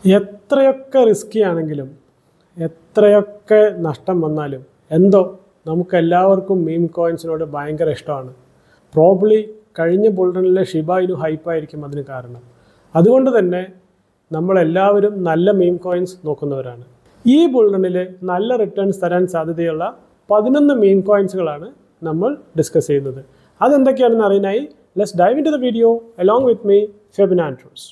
എത്രയൊക്കെ റിസ്കി ആണെങ്കിലും എത്രയൊക്കെ നഷ്ടം വന്നാലും എന്തോ നമുക്കെല്ലാവർക്കും മീം കോയിൻസിനോട് ഭയങ്കര ഇഷ്ടമാണ് പ്രോബ്ലി കഴിഞ്ഞ ബുൾറണിലെ ഷിബായിനു ഹൈപ്പായിരിക്കും അതിന് കാരണം അതുകൊണ്ട് തന്നെ നമ്മളെല്ലാവരും നല്ല മീം കോയിൻസ് നോക്കുന്നവരാണ് ഈ ബുൾറണിൽ നല്ല റിട്ടേൺസ് തരാൻ സാധ്യതയുള്ള പതിനൊന്ന് മീം കോയിൻസുകളാണ് നമ്മൾ ഡിസ്കസ് ചെയ്യുന്നത് അതെന്തൊക്കെയാണെന്ന് അറിയാനായി let's dive into the video along with me Febin Andrews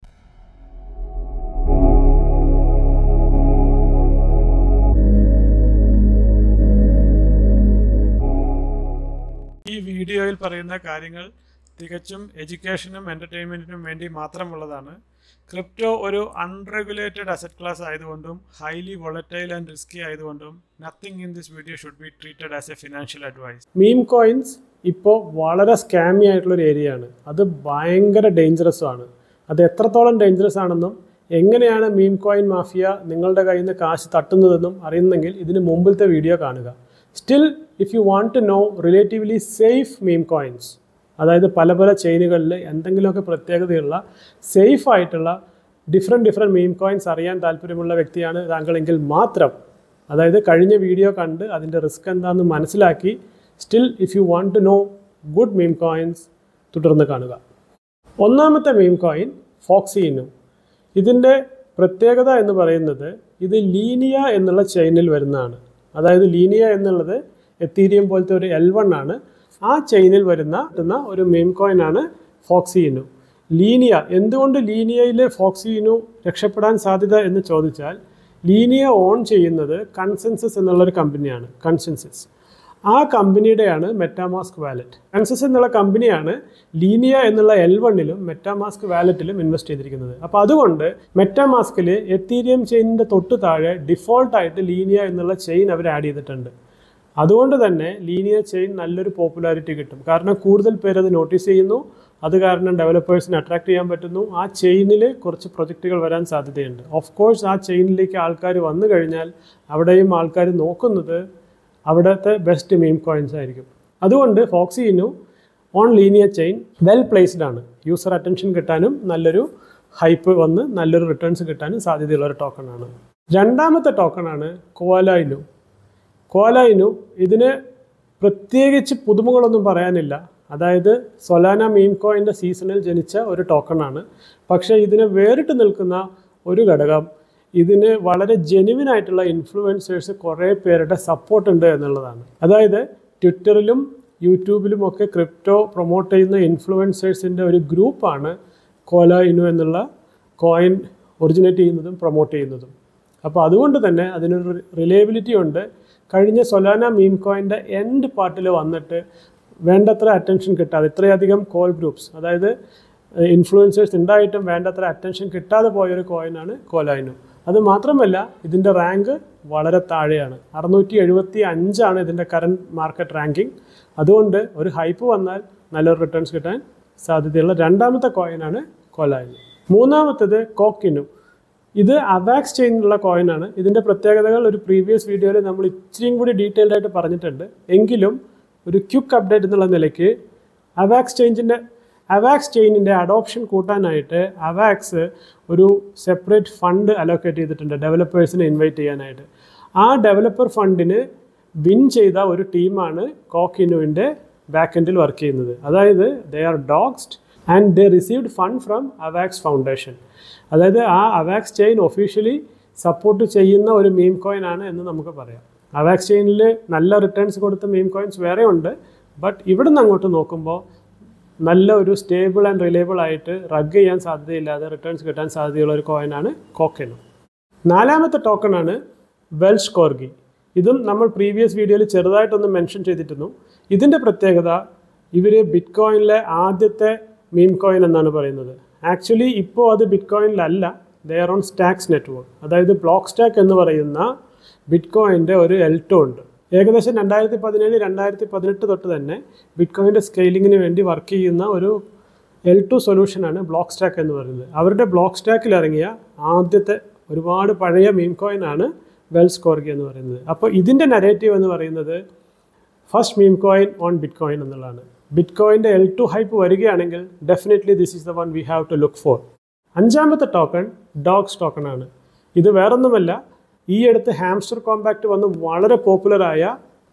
ഈ വീഡിയോയിൽ പറയുന്ന കാര്യങ്ങൾ തികച്ചും എഡ്യൂക്കേഷനും എൻ്റർടൈൻമെൻറ്റിനും വേണ്ടി മാത്രമുള്ളതാണ് ക്രിപ്റ്റോ ഒരു അൺറെഗുലേറ്റഡ് അസറ്റ് ക്ലാസ് ആയതുകൊണ്ടും ഹൈലി വൊളറ്റൈൽ ആൻഡ് റിസ്കി ആയതുകൊണ്ടും nothing in this video should be treated as a financial advice meme coins ഇപ്പോൾ വളരെ സ്കാമി ആയിട്ടുള്ളൊരു ഏരിയ ആണ് അത് ഭയങ്കര ഡേഞ്ചറസും ആണ് അത് എത്രത്തോളം ഡേഞ്ചറസ് ആണെന്നും എങ്ങനെയാണ് മീം കോയിൻ മാഫിയ നിങ്ങളുടെ കയ്യിൽ നിന്ന് കാശ് തട്ടുന്നതെന്നും അറിയുന്നെങ്കിൽ ഇതിന് മുമ്പിലത്തെ വീഡിയോ കാണുക still if you want to know relatively safe meme coins അതായത് പല പല ചെയിനുകളിൽ എന്തെങ്കിലുമൊക്കെ പ്രത്യേകതയുള്ള സേഫ് ആയിട്ടുള്ള ഡിഫറെൻറ്റ് ഡിഫറെൻറ്റ് മീം കോയിൻസ് അറിയാൻ താല്പര്യമുള്ള വ്യക്തിയാണ് താങ്കളെങ്കിൽ മാത്രം അതായത് കഴിഞ്ഞ വീഡിയോ കണ്ട് അതിൻ്റെ റിസ്ക് എന്താണെന്ന് മനസ്സിലാക്കി still if you want to know good meme coins തുടർന്ന് കാണുക ഒന്നാമത്തെ മീം കോയിൻ ഫോക്സിനും ഇതിൻ്റെ പ്രത്യേകത എന്ന് പറയുന്നത് ഇത് ലീനിയ എന്നുള്ള ചെയിനിൽ വരുന്നതാണ് അതായത് ലീനിയ എന്നുള്ളത് എത്തീരിയം പോലത്തെ ഒരു എൽ വൺ ആണ് ആ ചെയിനിൽ വരുന്ന എന്ന ഒരു മീം കോയിൻ ആണ് ഫോക്സിയിനു ലീനിയ എന്തുകൊണ്ട് ലീനിയയിൽ ഫോക്സിയിനു രക്ഷപ്പെടാൻ സാധ്യത എന്ന് ചോദിച്ചാൽ ലീനിയ ഓൺ ചെയ്യുന്നത് കൺസെൻസസ് എന്നുള്ളൊരു കമ്പനിയാണ് കൺസെൻസസ് ആ കമ്പനിയുടെയാണ് മെറ്റാമാസ്ക് വാലറ്റ് കൺസസ് എന്നുള്ള കമ്പനിയാണ് ലീനിയ എന്നുള്ള എൽ വണ്ണിലും മെറ്റാമാസ്ക് വാലറ്റിലും ഇൻവെസ്റ്റ് ചെയ്തിരിക്കുന്നത് അപ്പോൾ അതുകൊണ്ട് മെറ്റാമാസ്കിൽ എത്തീരിയം ചെയിനിൻ്റെ തൊട്ട് താഴെ ഡിഫോൾട്ടായിട്ട് ലീനിയ എന്നുള്ള ചെയിൻ അവർ ആഡ് ചെയ്തിട്ടുണ്ട് അതുകൊണ്ട് തന്നെ ലീനിയ ചെയിൻ നല്ലൊരു പോപ്പുലാരിറ്റി കിട്ടും കാരണം കൂടുതൽ പേര് അത് നോട്ടീസ് ചെയ്യുന്നു അത് കാരണം ഡെവലപ്പേഴ്സിനെ അട്രാക്ട് ചെയ്യാൻ പറ്റുന്നു ആ ചെയിനിൽ കുറച്ച് പ്രൊജക്റ്റുകൾ വരാൻ സാധ്യതയുണ്ട് ഓഫ് കോഴ്സ് ആ ചെയിനിലേക്ക് ആൾക്കാർ വന്നു കഴിഞ്ഞാൽ അവിടെയും ആൾക്കാർ നോക്കുന്നത് അവിടുത്തെ ബെസ്റ്റ് മീം കോയിൻസ് ആയിരിക്കും അതുകൊണ്ട് ഫോക്സിനു on Linea chain well placed ആണ് യൂസർ അറ്റൻഷൻ കിട്ടാനും നല്ലൊരു ഹൈപ്പ് വന്ന് നല്ലൊരു റിട്ടേൺസ് കിട്ടാനും സാധ്യതയുള്ള ഒരു ടോക്കണാണ് രണ്ടാമത്തെ ടോക്കണാണ് കോലായിനു കോലായിനു ഇതിന് പ്രത്യേകിച്ച് പുതുമകളൊന്നും പറയാനില്ല അതായത് സൊലാന മീം കോയിൻ്റെ സീസണിൽ ജനിച്ച ഒരു ടോക്കണാണ് പക്ഷേ ഇതിനെ വേറിട്ട് നിൽക്കുന്ന ഒരു ഘടകം ഇതിന് വളരെ ജെനുവിൻ ആയിട്ടുള്ള ഇൻഫ്ലുവൻസേഴ്സ് കുറേ പേരുടെ സപ്പോർട്ട് ഉണ്ട് എന്നുള്ളതാണ് അതായത് ട്വിറ്ററിലും യൂട്യൂബിലും ഒക്കെ ക്രിപ്റ്റോ പ്രൊമോട്ട് ചെയ്യുന്ന ഇൻഫ്ലുവൻസേഴ്സിൻ്റെ ഒരു ഗ്രൂപ്പാണ് കോല ഇനു എന്നുള്ള കോയിൻ ഒറിജിനേറ്റ് ചെയ്യുന്നതും പ്രൊമോട്ട് ചെയ്യുന്നതും അപ്പോൾ അതുകൊണ്ട് തന്നെ അതിനൊരു റിലയബിലിറ്റി ഉണ്ട് കഴിഞ്ഞ സൊലാന മീം കോയിൻ്റെ എൻഡ് പാർട്ടിൽ വന്നിട്ട് വേണ്ടത്ര അറ്റൻഷൻ കിട്ടാതെ ഇത്രയധികം കോൾ ഗ്രൂപ്പ്സ് അതായത് ഇൻഫ്ലുവൻസേഴ്സ് ഉണ്ടായിട്ടും വേണ്ടത്ര അറ്റൻഷൻ കിട്ടാതെ പോയൊരു കോയിനാണ് കോലായിനു അത് മാത്രമല്ല ഇതിൻ്റെ റാങ്ക് വളരെ താഴെയാണ് അറുന്നൂറ്റി എഴുപത്തി അഞ്ചാണ് ഇതിൻ്റെ കറണ്ട് മാർക്കറ്റ് റാങ്കിങ് അതുകൊണ്ട് ഒരു ഹൈപ്പ് വന്നാൽ നല്ലൊരു റിട്ടേൺസ് കിട്ടാൻ സാധ്യതയുള്ള രണ്ടാമത്തെ കോയിനാണ് കോലായിനു മൂന്നാമത്തത് കോക്കിനു ഇത് അവാക്സ് ചെയ്യുന്നുള്ള കോയിനാണ് ഇതിൻ്റെ പ്രത്യേകതകൾ ഒരു പ്രീവിയസ് വീഡിയോയിൽ നമ്മൾ ഇച്ചിരിയും കൂടി ഡീറ്റെയിൽഡ് ആയിട്ട് പറഞ്ഞിട്ടുണ്ട് എങ്കിലും ഒരു ക്യുക്ക് അപ്ഡേറ്റ് എന്നുള്ള നിലയ്ക്ക് അവാക്സ് ചേഞ്ചിൻ്റെ അവാക്സ് ചെയിനിൻ്റെ അഡോപ്ഷൻ കൂട്ടാനായിട്ട് അവാക്സ് ഒരു സെപ്പറേറ്റ് ഫണ്ട് അലോക്കേറ്റ് ചെയ്തിട്ടുണ്ട് ഡെവലപ്പേഴ്സിനെ ഇൻവൈറ്റ് ചെയ്യാനായിട്ട് ആ ഡെവലപ്പർ ഫണ്ടിന് വിൻ ചെയ്ത ഒരു ടീമാണ് കോക്കിനുവിൻ്റെ ബാക്ക് എൻഡിൽ വർക്ക് ചെയ്യുന്നത് അതായത് they are doxxed and they received fund from Avax foundation അതായത് ആ അവാക്സ് ചെയിൻ ഒഫീഷ്യലി സപ്പോർട്ട് ചെയ്യുന്ന ഒരു മീം കോയിൻ ആണ് എന്ന് നമുക്ക് പറയാം അവാക്സ് ചെയിനിൽ നല്ല റിട്ടേൺസ് കൊടുത്ത മീം കോയിൻസ് വേറെ ഉണ്ട് ബട്ട് ഇവിടെ നിന്ന് അങ്ങോട്ട് നോക്കുമ്പോൾ നല്ല ഒരു സ്റ്റേബിൾ ആൻഡ് റിലയബിൾ ആയിട്ട് റഗ് ചെയ്യാൻ സാധ്യതയില്ലാതെ റിട്ടേൺസ് കിട്ടാൻ സാധ്യതയുള്ള ഒരു കോയിനാണ് കോക്കനു നാലാമത്തെ ടോക്കണാണ് വെൽഷ് കോർഗി ഇതും നമ്മൾ പ്രീവിയസ് വീഡിയോയിൽ ചെറുതായിട്ടൊന്ന് മെൻഷൻ ചെയ്തിരുന്നു ഇതിൻ്റെ പ്രത്യേകത ഇവർ ബിറ്റ് കോയിനിലെ ആദ്യത്തെ മീം കോയിൻ എന്നാണ് പറയുന്നത് ആക്ച്വലി ഇപ്പോൾ അത് ബിറ്റ് കോയിനിലല്ല ദർ ഓൺ സ്റ്റാക്സ് നെറ്റ്വർക്ക് അതായത് ബ്ലോക്ക് സ്റ്റാക്ക് എന്ന് പറയുന്ന ബിറ്റ് കോയിൻ്റെ ഒരു എൽട്ടോ ഉണ്ട് ഏകദേശം രണ്ടായിരത്തി പതിനേഴ് രണ്ടായിരത്തി പതിനെട്ട് തൊട്ട് തന്നെ ബിറ്റ് കോയിൻ്റെ സ്കെയിലിങ്ങിന് വേണ്ടി വർക്ക് ചെയ്യുന്ന ഒരു എൽ ടു സൊല്യൂഷനാണ് ബ്ലോക്ക് സ്റ്റാക്ക് എന്ന് പറയുന്നത് അവരുടെ ബ്ലോക്ക് സ്റ്റാക്കിൽ ഇറങ്ങിയ ആദ്യത്തെ ഒരുപാട് പഴയ മീം കോയിനാണ് വെൽസ് കോർഗി എന്ന് പറയുന്നത് അപ്പോൾ ഇതിൻ്റെ നരേറ്റീവ് എന്ന് പറയുന്നത് first meme coin on Bitcoin എന്നുള്ളതാണ് ബിറ്റ് കോയിൻ്റെ എൽ ടു ഹൈപ്പ് വരികയാണെങ്കിൽ definitely this is the one we have to look for അഞ്ചാമത്തെ ടോക്കൺ ഡോഗ്സ് ടോക്കൺ ആണ് ഇത് വേറൊന്നുമല്ല ഈ അടുത്ത് ഹാംസ്റ്റർ കോമ്പാക്റ്റ് വന്ന് വളരെ പോപ്പുലറായ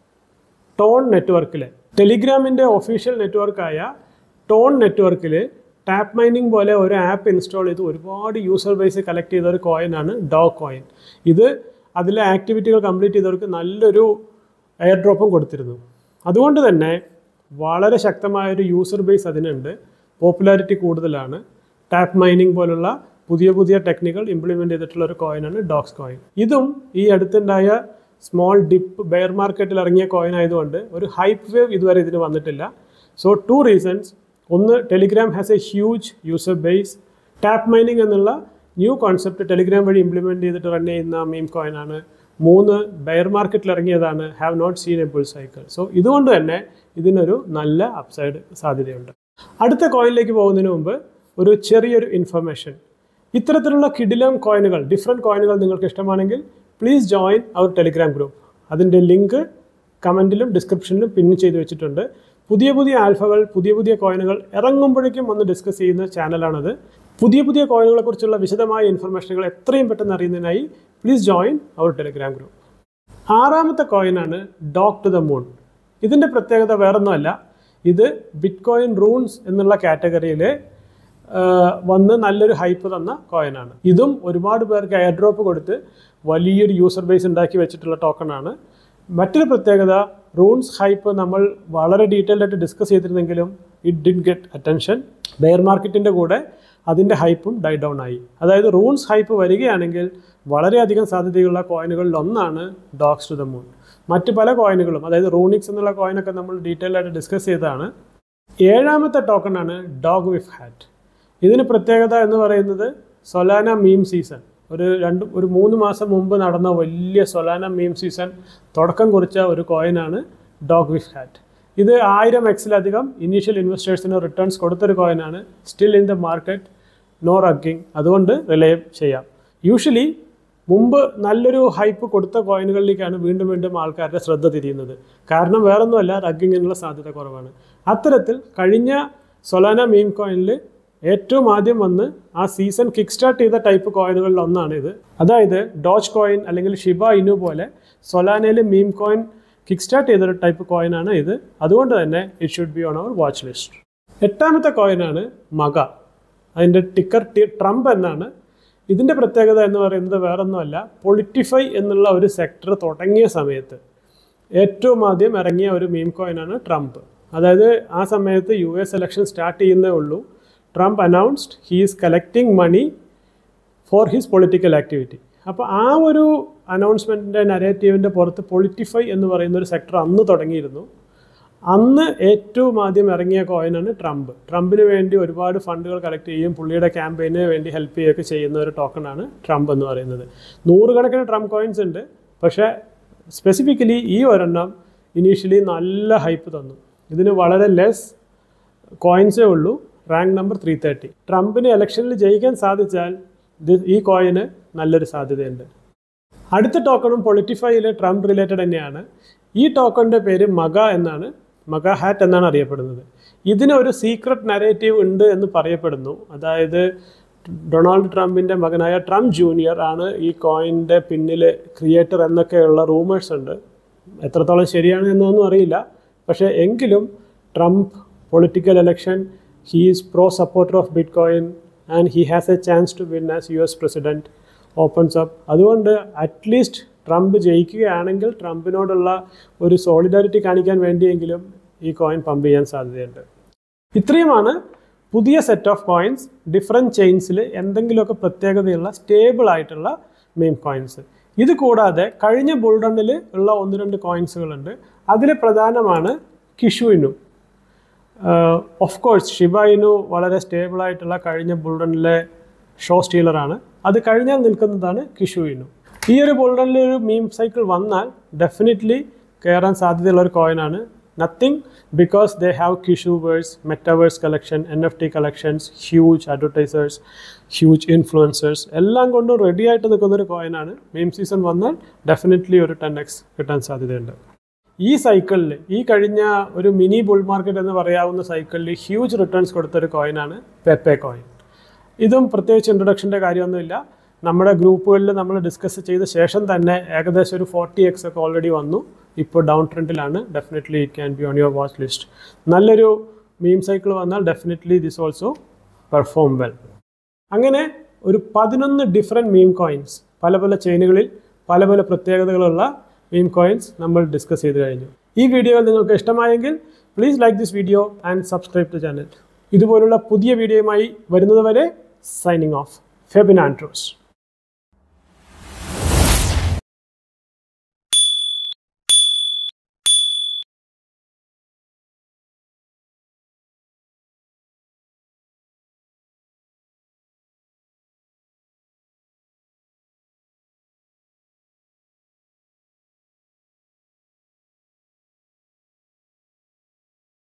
ടോൺ നെറ്റ്വർക്കിൽ ടെലിഗ്രാമിൻ്റെ ഒഫീഷ്യൽ നെറ്റ്വർക്കായ ടോൺ നെറ്റ്വർക്കിൽ ടാപ്പ് മൈനിങ് പോലെ ഒരു ആപ്പ് ഇൻസ്റ്റാൾ ചെയ്ത് ഒരുപാട് യൂസർ ബേസ് കളക്ട് ചെയ്ത ഒരു കോയിനാണ് ഡോഗ് കോയിൻ ഇത് അതിലെ ആക്ടിവിറ്റികൾ കംപ്ലീറ്റ് ചെയ്തവർക്ക് നല്ലൊരു എയർ ഡ്രോപ്പും കൊടുത്തിരുന്നു അതുകൊണ്ട് തന്നെ വളരെ ശക്തമായൊരു യൂസർ ബേസ് അതിനുണ്ട് പോപ്പുലാരിറ്റി കൂടുതലാണ് ടാപ്പ് മൈനിങ് പോലുള്ള പുതിയ പുതിയ ടെക്നിക്കൽ ഇംപ്ലിമെൻ്റ് ചെയ്തിട്ടുള്ള ഒരു കോയിനാണ് ഡോക്സ് കോയിൻ ഇതും ഈ അടുത്തുണ്ടായ സ്മോൾ ഡിപ്പ് ബെയർ മാർക്കറ്റിൽ ഇറങ്ങിയ കോയിൻ ആയതുകൊണ്ട് ഒരു ഹൈപ്പ് വേവ് ഇതുവരെ ഇതിന് വന്നിട്ടില്ല സോ ടു റീസൺസ് ഒന്ന് Telegram has a huge user base tap mining എന്നുള്ള ന്യൂ കോൺസെപ്റ്റ് ടെലിഗ്രാം വഴി ഇംപ്ലിമെൻറ്റ് ചെയ്തിട്ട് റൺ ചെയ്യുന്ന മീം കോയിനാണ് മൂന്ന് ബെയർ മാർക്കറ്റിൽ ഇറങ്ങിയതാണ് have not seen a bull cycle so ഇതുകൊണ്ട് തന്നെ ഇതിനൊരു നല്ല അപ്സൈഡ് സാധ്യതയുണ്ട് അടുത്ത കോയിനിലേക്ക് പോകുന്നതിന് മുമ്പ് ഒരു ചെറിയൊരു ഇൻഫർമേഷൻ ഇത്തരത്തിലുള്ള കിഡിലം കോയിനുകൾ ഡിഫറെൻറ്റ് കോയിനുകൾ നിങ്ങൾക്ക് ഇഷ്ടമാണെങ്കിൽ please join our Telegram group അതിൻ്റെ ലിങ്ക് കമൻറ്റിലും ഡിസ്ക്രിപ്ഷനിലും പിൻ ചെയ്ത് വെച്ചിട്ടുണ്ട് പുതിയ പുതിയ ആൽഫകൾ പുതിയ പുതിയ കോയിനുകൾ ഇറങ്ങുമ്പോഴേക്കും വന്ന് ഡിസ്കസ് ചെയ്യുന്ന ചാനലാണത് പുതിയ പുതിയ കോയിനുകളെ കുറിച്ചുള്ള വിശദമായ ഇൻഫർമേഷനുകൾ എത്രയും പെട്ടെന്ന് അറിയുന്നതിനായി please join our Telegram group ആറാമത്തെ കോയിനാണ് ഡോഗ് ടു ദ മൂൺ ഇതിൻ്റെ പ്രത്യേകത വേറൊന്നുമല്ല ഇത് ബിറ്റ് കോയിൻ റൂൺസ് എന്നുള്ള കാറ്റഗറിയിൽ വന്ന് നല്ലൊരു ഹൈപ്പ് തന്ന കോയിനാണ് ഇതും ഒരുപാട് പേർക്ക് എയർ ഡ്രോപ്പ് കൊടുത്ത് വലിയൊരു യൂസർ ബേസ് ഉണ്ടാക്കി വെച്ചിട്ടുള്ള ടോക്കണാണ് മറ്റൊരു പ്രത്യേകത റൂൺസ് ഹൈപ്പ് നമ്മൾ വളരെ ഡീറ്റെയിൽഡ് ആയിട്ട് ഡിസ്കസ് ചെയ്തിരുന്നെങ്കിലും it did get attention bear മാർക്കറ്റിൻ്റെ കൂടെ അതിൻ്റെ ഹൈപ്പും ഡൈ ഡൗൺ ആയി അതായത് റൂൺസ് ഹൈപ്പ് വരികയാണെങ്കിൽ വളരെയധികം സാധ്യതയുള്ള കോയിനുകളിൽ ഒന്നാണ് ഡോഗ്സ് ടു ദ മൂൺ മറ്റ് പല കോയിനുകളും അതായത് റൂണിക്സ് എന്നുള്ള കോയിനൊക്കെ നമ്മൾ ഡീറ്റെയിൽ ആയിട്ട് ഡിസ്കസ് ചെയ്തതാണ് ഏഴാമത്തെ ടോക്കണാണ് ഡോഗ് വിഫ് ഹാറ്റ് ഇതിന് പ്രത്യേകത എന്ന് പറയുന്നത് സൊലാന മീം സീസൺ ഒരു രണ്ട് ഒരു മൂന്ന് മാസം മുമ്പ് നടന്ന വലിയ സൊലാന മീം സീസൺ തുടക്കം കുറിച്ച ഒരു കോയിനാണ് ഡോഗ് വിഫ് ഹാറ്റ് ഇത് ആയിരം എക്സിലധികം ഇനീഷ്യൽ ഇൻവെസ്റ്റേഴ്സിന് റിട്ടേൺസ് കൊടുത്തൊരു കോയിനാണ് still in the market no rugging അതുകൊണ്ട് റിലേ ചെയ്യാം യൂഷ്വലി മുമ്പ് നല്ലൊരു ഹൈപ്പ് കൊടുത്ത കോയിനുകളിലേക്കാണ് വീണ്ടും വീണ്ടും ആൾക്കാരുടെ ശ്രദ്ധ തിരിയുന്നത് കാരണം വേറൊന്നുമല്ല റഗ്ഗിങ്ങിനുള്ള സാധ്യത കുറവാണ് അത്തരത്തിൽ കഴിഞ്ഞ സൊലാന മീം കോയിനിൽ ഏറ്റവും ആദ്യം വന്ന് ആ സീസൺ കിക്ക് സ്റ്റാർട്ട് ചെയ്ത ടൈപ്പ് കോയിനുകളിൽ ഒന്നാണ് ഇത് അതായത് ഡോച്ച് കോയിൻ അല്ലെങ്കിൽ ഷിബ ഇനു പോലെ സൊലാനയിൽ മീം കോയിൻ കിക്ക് സ്റ്റാർട്ട് ചെയ്തൊരു ടൈപ്പ് കോയിനാണ് ഇത് അതുകൊണ്ട് തന്നെ it should be on our watch list എട്ടാമത്തെ കോയിനാണ് മഗ അതിൻ്റെ ടിക്കർ ടി ട്രംപ് എന്നാണ് ഇതിൻ്റെ പ്രത്യേകത എന്ന് പറയുന്നത് വേറൊന്നുമല്ല പൊളിറ്റിഫൈ എന്നുള്ള ഒരു സെക്ടർ തുടങ്ങിയ സമയത്ത് ഏറ്റവും ആദ്യം ഇറങ്ങിയ ഒരു മീം കോയിനാണ് ട്രംപ് അതായത് ആ സമയത്ത് യു എസ് എലക്ഷൻ സ്റ്റാർട്ട് ചെയ്യുന്നേ ഉള്ളൂ Trump announced he is collecting money for his political activity അപ്പോൾ ആ ഒരു അനൗൺസ്മെൻറ്റിൻ്റെ നരേറ്റീവിൻ്റെ പുറത്ത് പൊളിറ്റിഫൈ എന്ന് പറയുന്ന ഒരു സെക്ടർ അന്ന് തുടങ്ങിയിരുന്നു അന്ന് ഏറ്റവും ആദ്യം ഇറങ്ങിയ കോയിനാണ് ട്രംപ് ട്രംപിന് വേണ്ടി ഒരുപാട് ഫണ്ടുകൾ കളക്ട് ചെയ്യും പുള്ളിയുടെ ക്യാമ്പയിന് വേണ്ടി ഹെൽപ്പ് ചെയ്യുകയൊക്കെ ചെയ്യുന്ന ഒരു ടോക്കണാണ് ട്രംപ് എന്ന് പറയുന്നത് നൂറുകണക്കിന് ട്രംപ് കോയിൻസ് ഉണ്ട് പക്ഷേ സ്പെസിഫിക്കലി ഈ ഒരെണ്ണം ഇനീഷ്യലി നല്ല ഹൈപ്പ് തന്നു ഇതിന് വളരെ ലെസ് കോയിൻസേ ഉള്ളൂ റാങ്ക് നമ്പർ ത്രീ തേർട്ടി ട്രംപിന് ഇലക്ഷനിൽ ജയിക്കാൻ സാധിച്ചാൽ ഇത് ഈ കോയിന് നല്ലൊരു സാധ്യതയുണ്ട് അടുത്ത ടോക്കണും പൊളിറ്റിഫൈയിൽ ട്രംപ് റിലേറ്റഡ് തന്നെയാണ് ഈ ടോക്കണിൻ്റെ പേര് മഗ എന്നാണ് മഗ ഹാറ്റ് എന്നാണ് അറിയപ്പെടുന്നത് ഇതിന് ഒരു സീക്രട്ട് നരേറ്റീവ് ഉണ്ട് എന്ന് പറയപ്പെടുന്നു അതായത് ഡൊണാൾഡ് ട്രംപിൻ്റെ മകനായ ട്രംപ് ജൂനിയർ ആണ് ഈ കോയിൻ്റെ പിന്നിൽ ക്രിയേറ്റർ എന്നൊക്കെയുള്ള റൂമേഴ്സ് ഉണ്ട് എത്രത്തോളം ശരിയാണ് എന്നൊന്നും അറിയില്ല പക്ഷേ എങ്കിലും Trump political election he is pro supporter of bitcoin and he has a chance to win as U S president opens up അതുകൊണ്ട് അറ്റ്ലീസ്റ്റ് ട്രംപ് ജയിക്കുകയാണെങ്കിൽ ട്രംപിനോടുള്ള ഒരു സോളിഡാരിറ്റി കാണിക്കാൻ വേണ്ടിയെങ്കിലും ഈ കോയിൻ പമ്പ് ചെയ്യാൻ സാധ്യതയുണ്ട് ഇത്രയുമാണ് പുതിയ സെറ്റ് ഓഫ് കോയിൻസ് ഡിഫറെൻറ്റ് ചെയിൻസിൽ എന്തെങ്കിലുമൊക്കെ പ്രത്യേകതയുള്ള സ്റ്റേബിൾ ആയിട്ടുള്ള മെയിം കോയിൻസ് ഇത് കൂടാതെ കഴിഞ്ഞ ബുൾഡണിൽ ഉള്ള ഒന്ന് രണ്ട് കോയിൻസുകളുണ്ട് അതിൽ പ്രധാനമാണ് കിഷുവിനും ഓഫ് കോഴ്സ് ഷിബായിനു വളരെ സ്റ്റേബിൾ ആയിട്ടുള്ള കഴിഞ്ഞ ബുൾഡണിലെ ഷോ സ്റ്റീലറാണ് അത് കഴിഞ്ഞാൽ നിൽക്കുന്നതാണ് കിഷുവിനു ഈ ഒരു ബുൾഡണിൽ ഒരു മീം സൈക്കിൾ വന്നാൽ ഡെഫിനറ്റ്ലി കയറാൻ സാധ്യതയുള്ള ഒരു കോയിനാണ് nothing because they have Kishuverse metaverse collection N F T collections huge advertisers huge influencers എല്ലാം കൊണ്ടും റെഡി ആയിട്ട് നിൽക്കുന്ന ഒരു കോയിനാണ് മീം സീസൺ വന്നാൽ ഡെഫിനറ്റ്ലി ഒരു ടെൻ എക്സ് കിട്ടാൻ സാധ്യതയുണ്ട് ഈ സൈക്കിളിൽ ഈ കഴിഞ്ഞ ഒരു മിനി ബുൾ മാർക്കറ്റ് എന്ന് പറയാവുന്ന സൈക്കിളിൽ ഹ്യൂജ് റിട്ടേൺസ് കൊടുത്തൊരു കോയിനാണ് പെപ്പെ കോയിൻ ഇതും പ്രത്യേകിച്ച് ഇൻട്രൊഡക്ഷൻ്റെ കാര്യമൊന്നുമില്ല നമ്മുടെ ഗ്രൂപ്പുകളിൽ നമ്മൾ ഡിസ്കസ് ചെയ്ത ശേഷം തന്നെ ഏകദേശം ഒരു ഫോർട്ടി എക്സ് ഒക്കെ ഓൾറെഡി വന്നു ഇപ്പോൾ ഡൗൺ ട്രെൻഡിലാണ് definitely it can be on your watch list നല്ലൊരു മീം സൈക്കിൾ വന്നാൽ definitely this also perform well അങ്ങനെ ഒരു പതിനൊന്ന് ഡിഫറെൻറ്റ് മീം കോയിൻസ് പല പല ചെയിനുകളിൽ പല പല പ്രത്യേകതകളുള്ള മീം കോയിൻസ് നമ്മൾ ഡിസ്കസ് ചെയ്ത് കഴിഞ്ഞു ഈ വീഡിയോകൾ നിങ്ങൾക്ക് ഇഷ്ടമായെങ്കിൽ please like this video and subscribe to channel ഇതുപോലുള്ള പുതിയ വീഡിയോയുമായി വരുന്നതുവരെ സൈനിങ് ഓഫ് ഫെബിൻ ആൻഡ്രോസ്